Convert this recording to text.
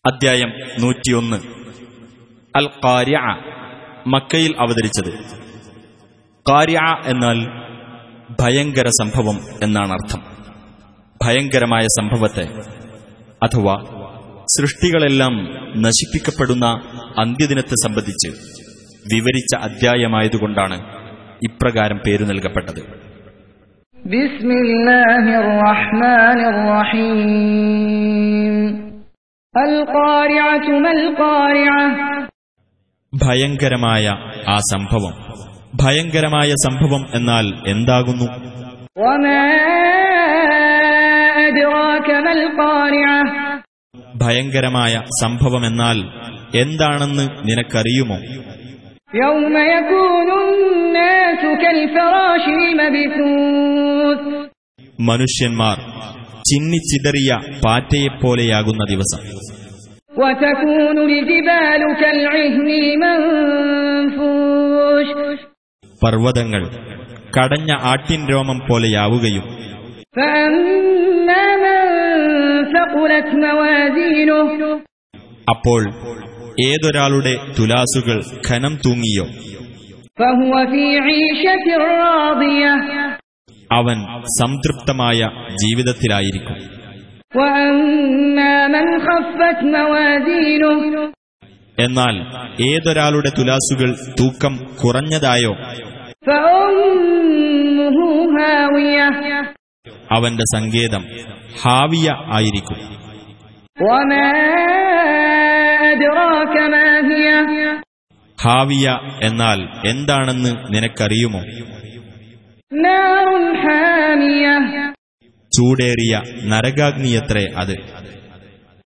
അദ്ധ്യായം നൂറ്റിയൊന്ന് അൽ കാര്യ മക്കയിൽ അവതരിച്ചത് കാര്യ എന്നാൽ ഭയങ്കര സംഭവം എന്നാണ് അർത്ഥം ഭയങ്കരമായ സംഭവത്തെ അഥവാ സൃഷ്ടികളെല്ലാം നശിപ്പിക്കപ്പെടുന്ന അന്ത്യദിനത്തെ സംബന്ധിച്ച് വിവരിച്ച അദ്ധ്യായമായതുകൊണ്ടാണ് ഇപ്രകാരം പേരു നൽകപ്പെട്ടത് بسم الله الرحمن الرحيم القارعة ما القارعة ഭയങ്കരമായ ആ സംഭവം ഭയങ്കരമായ സംഭവം എന്നാൽ എന്താകുന്നു وما أدراك ما القارعة ഭയങ്കരമായ സംഭവമെന്നാൽ എന്താണെന്ന് നിനക്കറിയുമോ يوم يكون الناس كالفراش المبثوث മനുഷ്യന്മാർ ചിന്നിച്ചിതറിയ പാറ്റയെപ്പോലെയാകുന്ന ദിവസം وتكون الجبال كالعهن المنفوش പർവ്വതങ്ങൾ കടഞ്ഞ ആട്ടിൻ രോമം പോലെയാവുകയും فأما من ثقلت موازينه അപ്പോൾ ഏതൊരാളുടെ തുലാസുകൾ ഖനം തൂങ്ങിയോ فهو في عيشة راضية അവൻ സംതൃപ്തമായ ജീവിതത്തിലായിരിക്കും وأما من خفت موازينه എന്നാൽ ഏതൊരാളുടെ തുലാസുകൾ തൂക്കം കുറഞ്ഞതായോ فأمه هاوية അവന്റെ സങ്കേതം ഹാവിയ ആയിരിക്കും وما أدراك ما هي ഹാവിയ എന്നാൽ എന്താണെന്ന് നിനക്കറിയുമോ نار حامية ചൂടേറിയ നരകാഗ്നിയത്രേ അത്